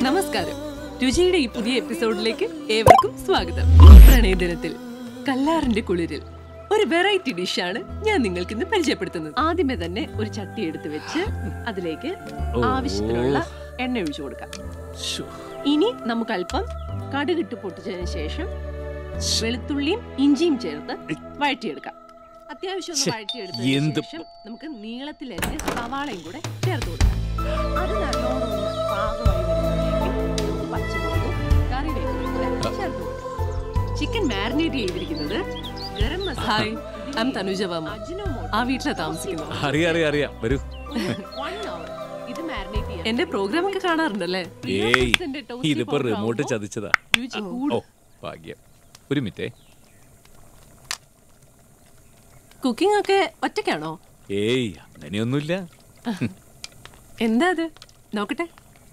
നമസ്കാരം രുചിയുടെ ഈ പുതിയ എപ്പിസോഡിലേക്ക് ഏവർക്കും സ്വാഗതം പ്രണയദിനത്തിൽ കല്ലാറിന്റെ കുളിരിൽ ഒരു വെറൈറ്റി ഡിഷാണ് ഞാൻ നിങ്ങൾക്ക് ഇന്ന് പരിചയപ്പെടുത്തുന്നത് ആദ്യമേ തന്നെ ഒരു ചട്ടി എടുത്ത് വെച്ച് അതിലേക്ക് ഓ. ആവശ്യത്തിനുള്ള എണ്ണ ഒഴിച്ചു കൊടുക്കാം ശ്ശോ. ഇനി നമുക്ക് അല്പം കടുകിട്ട് പൊട്ടിച്ചതിന് ശേഷം വെളുത്തുള്ളിയും ഇഞ്ചിയും ചേർത്ത് വഴറ്റിയെടുക്കാം അത്യാവശ്യം ഒന്ന് ശ്ശെ, വഴറ്റിയെടുത്തതിന് എന്ത് ശേഷം നമുക്ക് നീളത്തിൽ അരിഞ്ഞ സവാളയും കൂടെ ചേർത്ത് കൊടുക്കാം അത് നല്ലോണം ഒന്ന് പാകമായി വരുമ്പോഴേക്കും നമുക്ക് പച്ചമുളകും കറിവേപ്പിലയും കൂടെ ചേർത്ത് കൊടുക്കാം ചിക്കൻ മാരിനേറ്റ് ചെയ്തിരിക്കുന്നത് ഗരം മസാല ഐ തനുജ വർമ്മ ആ വീട്ടിലാ താമസിക്കുന്നത് അറിയാം അറിയാം അറിയാം വരൂ എന്റെ പ്രോഗ്രാം ഒക്കെ കാണാറുണ്ടല്ലേ ഏയ് ഇതിപ്പോ റിമോട്ട് ചതിച്ചതാ രുചി ഓ കൂടും ഭാഗ്യം ഒരു മിനിറ്റേ കുക്കിംഗ് ഒക്കെ ഒറ്റയ്ക്കാണോ ഏയ് അങ്ങനെയൊന്നുമില്ല എന്താ അത് നോക്കട്ടെ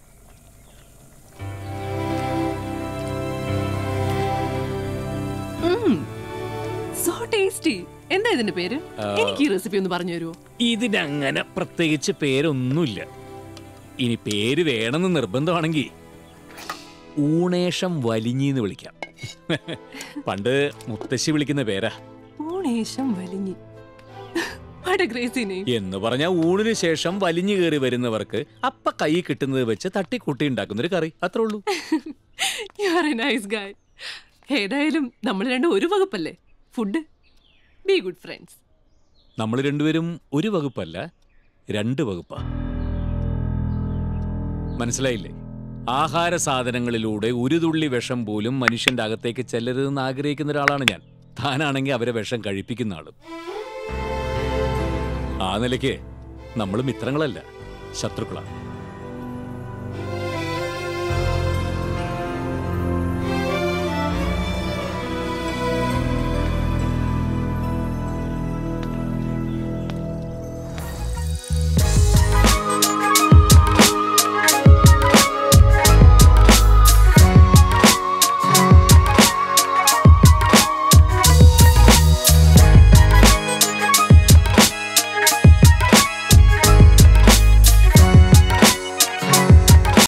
സോ ടേസ്റ്റി എന്താ ഇതിന്റെ പേര് എനിക്ക് ഈ റെസിപ്പി ഒന്ന് പറഞ്ഞു തരുമോ ഇതിനങ്ങനെ പ്രത്യേകിച്ച് പേരൊന്നുമില്ല ഇനി പേര് വേണമെന്ന് നിർബന്ധമാണെങ്കിൽ ഊണേഷം വലിഞ്ഞിന്ന് വിളിക്കാം പണ്ട് മുത്തശ്ശി വിളിക്കുന്ന പേരാ ഊണേശം വലിഞ്ഞി What a crazy name. എന്ന് പറഞ്ഞ ഊണിന് ശേഷം വലിഞ്ഞു കയറി വരുന്നവർക്ക് അപ്പ കൈ കിട്ടുന്നത് വെച്ച് തട്ടിക്കൂട്ടി ഉണ്ടാക്കുന്ന ഒരു കറി അത്രേ ഉള്ളൂ You are a nice guy. ഏതായാലും നമ്മൾ രണ്ടും ഒരു വകുപ്പല്ലേ ഫുഡ് ബി ഗുഡ് ഫ്രണ്ട്സ് നമ്മൾ രണ്ടുപേരും ഒരു വകുപ്പല്ല രണ്ട് വകുപ്പാ മനസ്സിലായില്ലേ ആഹാര സാധനങ്ങളിലൂടെ ഒരു തുള്ളി വിഷം പോലും മനുഷ്യന്റെ അകത്തേക്ക് ചെല്ലരുതെന്ന് ആഗ്രഹിക്കുന്ന ഒരാളാണ് ഞാൻ താനാണെങ്കിൽ അവരെ വിഷം കഴിപ്പിക്കുന്ന ആളും ആ നിലയ്ക്ക് നമ്മൾ മിത്രങ്ങളല്ല ശത്രുക്കളാണ്